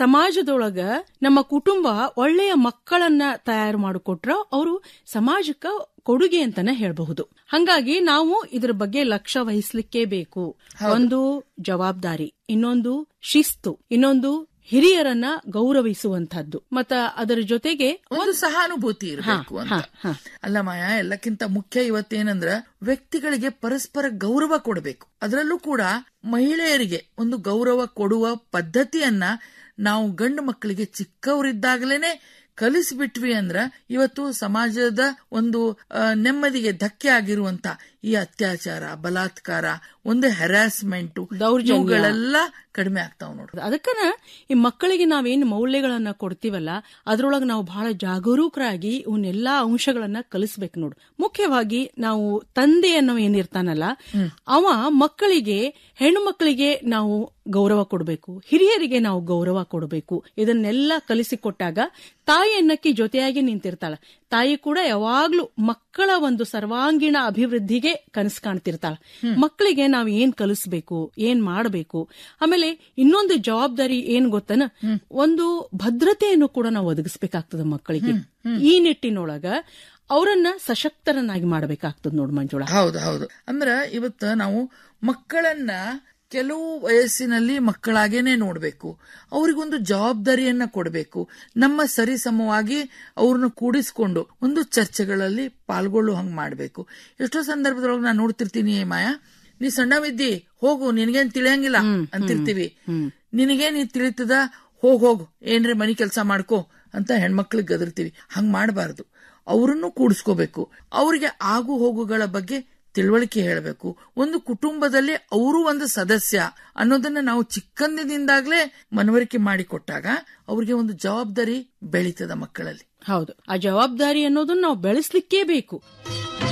ಸಮಾಜದೊಳಗ ನಮ್ಮ ಕುಟುಂಬ ಒಳ್ಳೆಯ ಮಕ್ಕಳನ್ನ ತಯಾರು ಮಾಡಿಕೊಟ್ರ ಅವರು ಸಮಾಜಕ್ಕ ಕೊಡುಗೆ ಅಂತಾನೆ ಹೇಳಬಹುದು ಹಂಗಾಗಿ ನಾವು ಇದ್ರ ಬಗ್ಗೆ ಲಕ್ಷ್ಯ ವಹಿಸ್ಲಿಕ್ಕೆ ಬೇಕು ಒಂದು ಜವಾಬ್ದಾರಿ ಇನ್ನೊಂದು ಶಿಸ್ತು ಇನ್ನೊಂದು ಹಿರಿಯರನ್ನ ಗೌರವಿಸುವಂತಹದ್ದು ಮತ್ತ ಅದರ ಜೊತೆಗೆ ಒಂದು ಸಹಾನುಭೂತಿ ಇರಬೇಕು ಅಂತ ಅಲ್ಲ ಮಾಯಾ ಎಲ್ಲಕ್ಕಿಂತ ಮುಖ್ಯ ಇವತ್ತೇನಂದ್ರ ವ್ಯಕ್ತಿಗಳಿಗೆ ಪರಸ್ಪರ ಗೌರವ ಕೊಡಬೇಕು ಅದರಲ್ಲೂ ಕೂಡ ಮಹಿಳೆಯರಿಗೆ ಒಂದು ಗೌರವ ಕೊಡುವ ಪದ್ಧತಿಯನ್ನ ನಾವು ಗಂಡು ಮಕ್ಕಳಿಗೆ ಚಿಕ್ಕವರಿದ್ದಾಗಲೇನೆ ಕಲಿಸ್ಬಿಟ್ವಿ ಅಂದ್ರ ಇವತ್ತು ಸಮಾಜದ ಒಂದು ಆ, ನೆಮ್ಮದಿಗೆ ಧಕ್ಕೆ ಆಗಿರುವಂತ ಈ ಅತ್ಯಾಚಾರ ಬಲಾತ್ಕಾರ ಒಂದು ಹೆರಾಸ್ಮೆಂಟ್ ದೌರ್ಜನ್ಯ. ಇವುಗಳೆಲ್ಲ ಕಡಿಮೆ ಆಗ್ತಾವ್ ನೋಡ್ರಿ ಅದಕ್ಕನ ಈ ಮಕ್ಕಳಿಗೆ ನಾವೇನ್ ಮೌಲ್ಯಗಳನ್ನ ಕೊಡ್ತೀವಲ್ಲ ಅದ್ರೊಳಗೆ ನಾವು ಬಹಳ ಜಾಗರೂಕರಾಗಿ ಇವನ್ನೆಲ್ಲಾ ಅಂಶಗಳನ್ನ ಕಲಿಸ್ಬೇಕು ನೋಡು ಮುಖ್ಯವಾಗಿ ನಾವು ತಂದೆ ಅನ್ನೋ ಏನಿರ್ತಾನಲ್ಲ ಅವ ಮಕ್ಕಳಿಗೆ ಹೆಣ್ಣು ಮಕ್ಕಳಿಗೆ ನಾವು ಗೌರವ ಕೊಡಬೇಕು ಹಿರಿಯರಿಗೆ ನಾವು ಗೌರವ ಕೊಡಬೇಕು ಇದನ್ನೆಲ್ಲ ಕಲಿಸಿಕೊಟ್ಟಾಗ ತಾಯಿ ಅನ್ನಕ್ಕೆ ಜೊತೆಯಾಗಿ ನಿಂತಿರ್ತಾಳ ತಾಯಿ ಕೂಡ ಯಾವಾಗ್ಲೂ ಮಕ್ಕಳ ಒಂದು ಸರ್ವಾಂಗೀಣ ಅಭಿವೃದ್ಧಿಗೆ ಕನಸು ಕಾಣ್ತಿರ್ತಾಳ ಮಕ್ಕಳಿಗೆ ನಾವು ಏನ್ ಕಲಿಸ್ಬೇಕು ಏನ್ ಮಾಡಬೇಕು ಆಮೇಲೆ ಇನ್ನೊಂದು ಜವಾಬ್ದಾರಿ ಏನ್ ಗೊತ್ತನ ಒಂದು ಭದ್ರತೆಯನ್ನು ಕೂಡ ನಾವು ಒದಗಿಸ್ಬೇಕಾಗ್ತದ ಮಕ್ಕಳಿಗೆ ಈ ನಿಟ್ಟಿನೊಳಗ ಅವರನ್ನ ಸಶಕ್ತರನ್ನಾಗಿ ಮಾಡಬೇಕಾಗ್ತದ ನೋಡ್ ಮಂಜುಳಾ ಹೌದು ಹೌದು ಅಂದ್ರ ಇವತ್ತ ನಾವು ಮಕ್ಕಳನ್ನ ಕೆಲವು ವಯಸ್ಸಿನಲ್ಲಿ ಮಕ್ಕಳಾಗೇನೆ ನೋಡ್ಬೇಕು ಅವ್ರಿಗೊಂದು ಜವಾಬ್ದಾರಿಯನ್ನ ಕೊಡಬೇಕು ನಮ್ಮ ಸರಿಸಮವಾಗಿ ಅವ್ರನ್ನ ಕೂಡಿಸ್ಕೊಂಡು ಒಂದು ಚರ್ಚೆಗಳಲ್ಲಿ ಪಾಲ್ಗೊಳ್ಳು ಹಂಗ್ ಮಾಡ್ಬೇಕು ಎಷ್ಟೋ ಸಂದರ್ಭದೊಳಗೆ ನಾನು ನೋಡ್ತಿರ್ತೀನಿ ಮಾಯಾ ನೀ ಸಣ್ಣವಿದ್ದಿ ಹೋಗು ನಿನಗೇನ್ ತಿಳಿಯಂಗಿಲ್ಲ ಅಂತಿರ್ತೀವಿ ನಿನಗೆ ನೀ ತಿಳಿತದ ಹೋಗ್ ಹೋಗು ಏನ್ರಿ ಮನಿ ಕೆಲಸ ಮಾಡ್ಕೋ ಅಂತ ಹೆಣ್ಮಕ್ಳಿಗೆ ಗದರ್ತೀವಿ ಹಂಗ್ ಮಾಡಬಾರ್ದು ಅವರನ್ನು ಕೂಡಿಸ್ಕೋಬೇಕು ಅವರಿಗೆ ಆಗು ಹೋಗುಗಳ ಬಗ್ಗೆ ತಿಳುವಳಿಕೆ ಹೇಳಬೇಕು ಒಂದು ಕುಟುಂಬದಲ್ಲಿ ಅವರು ಒಂದು ಸದಸ್ಯ ಅನ್ನೋದನ್ನ ನಾವು ಚಿಕ್ಕಂದಿನಿಂದಾಗ್ಲೇ ಮನವರಿಕೆ ಮಾಡಿಕೊಟ್ಟಾಗ ಅವ್ರಿಗೆ ಒಂದು ಜವಾಬ್ದಾರಿ ಬೆಳೀತದ ಮಕ್ಕಳಲ್ಲಿ ಹೌದು ಆ ಜವಾಬ್ದಾರಿ ಅನ್ನೋದನ್ನ ನಾವು ಬೆಳೆಸ್ಲಿಕ್ಕೇ ಬೇಕು